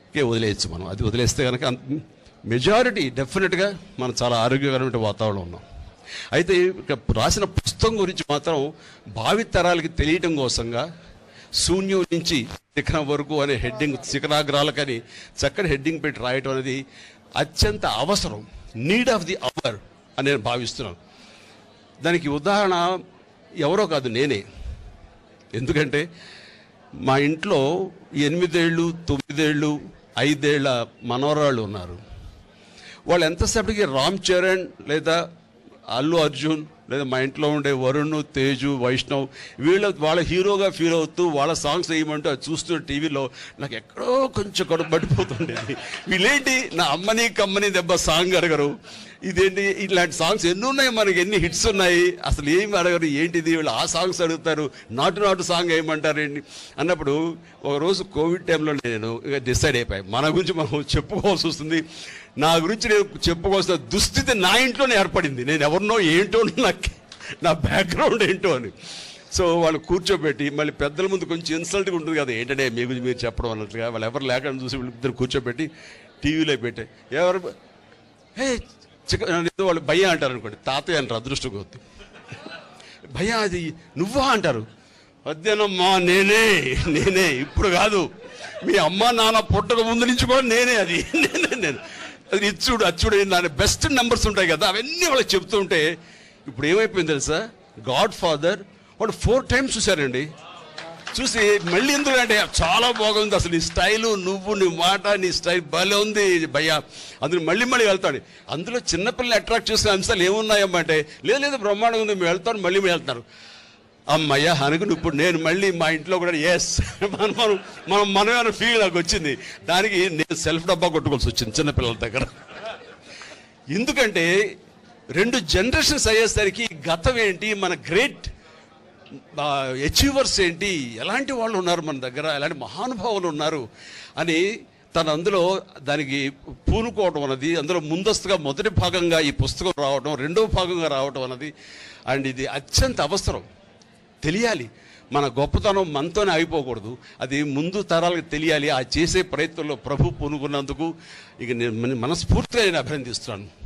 కే వదిలేయచ్చు మనం అది వదిలేస్తే కనుక మెజారిటీ డెఫినెట్గా మనం చాలా ఆరోగ్యకరమైన వాతావరణం ఉన్నాం అయితే ఇక రాసిన పుస్తకం గురించి మాత్రం భావి తరాలకి తెలియటం కోసంగా శూన్యం నుంచి శిఖరం వరకు అనే హెడ్డింగ్ శిఖరాగ్రాలకని చక్కటి హెడ్డింగ్ పెట్టి రాయటం అనేది అత్యంత అవసరం నీడ్ ఆఫ్ ది అవర్ అని నేను భావిస్తున్నాను దానికి ఉదాహరణ ఎవరో కాదు నేనే ఎందుకంటే మా ఇంట్లో ఎనిమిదేళ్ళు తొమ్మిదేళ్ళు ఐదేళ్ల మనవరాళ్ళు ఉన్నారు వాళ్ళు ఎంతసేపటికి రామ్ చరణ్ లేదా అల్లు అర్జున్ లేదా మా ఇంట్లో ఉండే వరుణ్ తేజు వైష్ణవ్ వీళ్ళ వాళ్ళ హీరోగా ఫీల్ అవుతూ వాళ్ళ సాంగ్స్ వేయమంటూ అది చూస్తున్న టీవీలో నాకు ఎక్కడో కొంచెం కడుపు పడిపోతుండేది వీళ్ళేంటి నా అమ్మని కమ్మని దెబ్బ సాంగ్ అడగరు ఇదేంటి ఇలాంటి సాంగ్స్ ఎన్ని ఉన్నాయి మనకి ఎన్ని హిట్స్ ఉన్నాయి అసలు ఏమి అడగరు ఏంటిది వీళ్ళు ఆ సాంగ్స్ అడుగుతారు నాటు నాటు సాంగ్ వేయమంటారు ఏంటి అన్నప్పుడు ఒక రోజు కోవిడ్ టైంలో నేను ఇక డిసైడ్ అయిపోయాయి మన గురించి మనం చెప్పుకోవాల్సి వస్తుంది నా గురించి నేను చెప్పుకోవాల్సిన దుస్థితి నా ఇంట్లోనే ఏర్పడింది నేను ఎవరినో ఏంటో నాకు నా బ్యాక్గ్రౌండ్ ఏంటో అని సో వాళ్ళు కూర్చోబెట్టి మళ్ళీ పెద్దల ముందు కొంచెం ఇన్సల్ట్గా ఉంటుంది కదా ఏంటంటే మీ గురించి మీరు చెప్పడం అన్నట్టుగా వాళ్ళు ఎవరు లేకుండా చూసి వీళ్ళిద్దరు కూర్చోబెట్టి టీవీలో పెట్టి ఎవరు హే చికెన్ ఏదో వాళ్ళు భయ్య అంటారు అనుకోండి తాతయ్య అంటారు అదృష్టం కొద్ది భయ్య అది నువ్వా అంటారు వద్దేనమ్మా నేనే నేనే ఇప్పుడు కాదు మీ అమ్మ నాన్న పుట్టక ముందు నుంచి కూడా నేనే అది నేనే నేను అది ఇచ్చుడు అచ్చుడు దాని బెస్ట్ నెంబర్స్ ఉంటాయి కదా అవన్నీ వాళ్ళకి చెప్తుంటే ఇప్పుడు ఏమైపోయింది తెలుసా గాడ్ ఫాదర్ వాడు ఫోర్ టైమ్స్ చూశారండి చూసి మళ్ళీ ఎందుకంటే చాలా బాగుంది అసలు నీ స్టైలు నువ్వు నీ మాట నీ స్టైల్ భలే ఉంది భయ్యా అందులో మళ్ళీ మళ్ళీ వెళ్తాడు అందులో చిన్నపిల్లలు అట్రాక్ట్ చేసిన అంశాలు ఏమున్నాయమ్మా అంటే లేదు లేదు బ్రహ్మాండంగా ఉంది మేము వెళ్తాను మళ్ళీ మేము వెళ్తున్నారు అమ్మయ్య అనుకుని ఇప్పుడు నేను మళ్ళీ మా ఇంట్లో కూడా ఎస్ మనం మనం మనం మనమైన ఫీల్ నాకు వచ్చింది దానికి నేను సెల్ఫ్ డబ్బా కొట్టుకోవాల్సి వచ్చింది చిన్నపిల్లల దగ్గర ఎందుకంటే రెండు జనరేషన్స్ అయ్యేసరికి గతం ఏంటి మన గ్రేట్ అచీవర్స్ ఏంటి ఎలాంటి వాళ్ళు ఉన్నారు మన దగ్గర ఎలాంటి మహానుభావులు ఉన్నారు అని తన అందులో దానికి పూనుకోవడం అన్నది అందులో ముందస్తుగా మొదటి భాగంగా ఈ పుస్తకం రావడం రెండవ భాగంగా రావడం అన్నది అండ్ ఇది అత్యంత అవసరం తెలియాలి మన గొప్పతనం మనతోనే అయిపోకూడదు అది ముందు తరాలకు తెలియాలి ఆ చేసే ప్రయత్నంలో ప్రభు పూనుకున్నందుకు ఇక నేను మనస్ఫూర్తిగా నేను అభినందిస్తున్నాను